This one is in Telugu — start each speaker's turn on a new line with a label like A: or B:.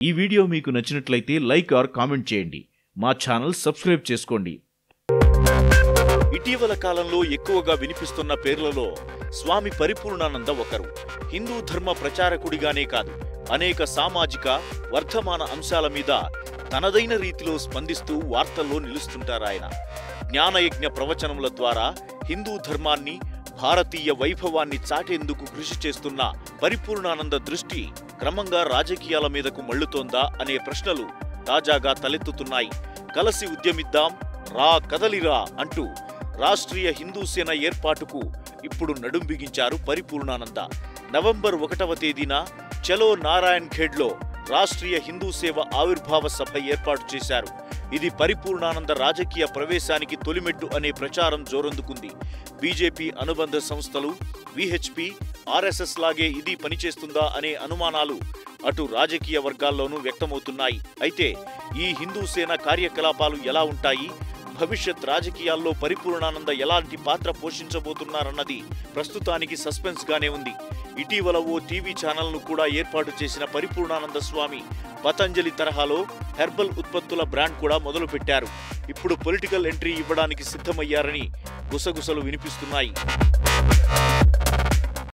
A: ఈ వీడియో మీకు నచ్చినట్లయితే లైక్ ఆర్ కామెంట్ చేయండి మా ఛానల్ సబ్స్క్రైబ్ చేసుకోండి
B: ఇటీవల కాలంలో ఎక్కువగా వినిపిస్తున్న పేర్లలో స్వామి పరిపూర్ణానంద ఒకరు హిందూ ధర్మ ప్రచారకుడిగానే కాదు అనేక సామాజిక వర్ధమాన అంశాల మీద తనదైన రీతిలో స్పందిస్తూ వార్తల్లో నిలుస్తుంటారాయన జ్ఞానయజ్ఞ ప్రవచనముల ద్వారా హిందూ ధర్మాన్ని భారతీయ వైభవాన్ని చాటేందుకు కృషి చేస్తున్న పరిపూర్ణానంద దృష్టి క్రమంగా రాజకీయాల మీదకు మళ్లుతోందా అనే ప్రశ్నలు తాజాగా తలెత్తుతున్నాయి కలసి ఉద్యమిద్దాం రా కదలిరా అంటూ రాష్ట్రీయ హిందూ సేన ఏర్పాటుకు ఇప్పుడు నడుం బిగించారు పరిపూర్ణానంద నవంబర్ ఒకటవ తేదీన చలో నారాయణ్ ఖేడ్లో రాష్ట్రీయ హిందూ సేవ ఆవిర్భావ సభ ఏర్పాటు చేశారు ఇది పరిపూర్ణానంద రాజకీయ ప్రవేశానికి తొలిమెట్టు అనే ప్రచారం జోరందుకుంది బీజేపీ అనుబంధ సంస్థలు విహెచ్పి ఆర్ఎస్ఎస్ లాగే ఇది పనిచేస్తుందా అనే అనుమానాలు అటు రాజకీయ వర్గాల్లోనూ వ్యక్తమవుతున్నాయి అయితే ఈ హిందూ సేన కార్యకలాపాలు ఎలా ఉంటాయి భవిష్యత్ రాజకీయాల్లో పరిపూర్ణానంద ఎలాంటి పాత్ర పోషించబోతున్నారన్నది ప్రస్తుతానికి సస్పెన్స్ గానే ఉంది ఇటీవల ఓ టీవీ ఛానల్ను కూడా ఏర్పాటు చేసిన పరిపూర్ణానంద స్వామి పతంజలి తరహాలో హెర్బల్ ఉత్పత్తుల బ్రాండ్ కూడా మొదలుపెట్టారు ఇప్పుడు పొలిటికల్ ఎంట్రీ ఇవ్వడానికి సిద్ధమయ్యారని గుసగుసలు వినిపిస్తున్నాయి